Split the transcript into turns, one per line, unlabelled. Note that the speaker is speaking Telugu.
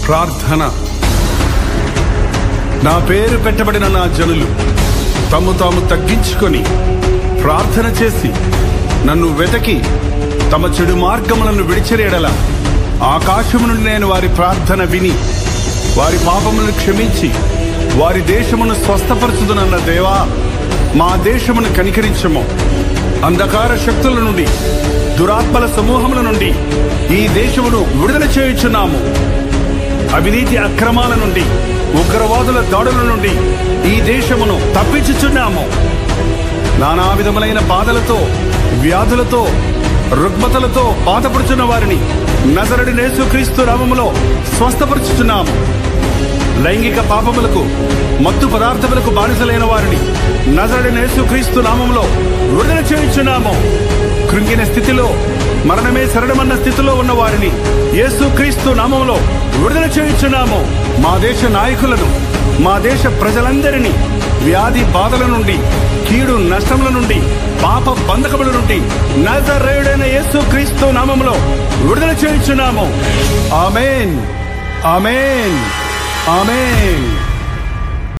ప్రార్థన నా పేరు పెట్టబడిన నా జనులు తమ్ము తాము తగ్గించుకొని ప్రార్థన చేసి నన్ను వెతకి తమ చెడు మార్గములను విడిచిరేడల ఆకాశము నుండి నేను వారి ప్రార్థన విని వారి పాపములను క్షమించి వారి దేశమును స్వస్థపరచుదునన్న దేవా మా దేశమును కనికరించము అంధకార శక్తుల నుండి దురాత్మల సమూహముల నుండి ఈ దేశమును విడుదల చేయుచున్నాము అవినీతి అక్రమాల నుండి ఉగ్రవాదుల దాడుల నుండి ఈ దేశమును తప్పించుచున్నాము నానా విధములైన బాధలతో వ్యాధులతో రుగ్మతలతో బాధపడుచున్న వారిని నజరడి నేసుక్రీస్తు నామములో స్వస్థపరుచుచున్నాము లైంగిక పాపములకు మత్తు పదార్థములకు బానిసలైన వారిని నజరడి నేసుక్రీస్తు నామములో విడుదల చేయుచున్నాము కృంగిన స్థితిలో మరణమే శరణమన్న స్థితిలో ఉన్న వారిని యేసుక్రీస్తు నామములో విడుదల చేయుచున్నాము మా దేశ నాయకులను మా దేశ ప్రజలందరినీ వ్యాధి బాధల నుండి కీడు నష్టముల నుండి పాప బంధకముల నుండి నజరేయుడైన యేసుక్రీస్తు నామములో విడుదల చేయుచున్నాము ఆమెన్ ఆమెన్ ఆమెన్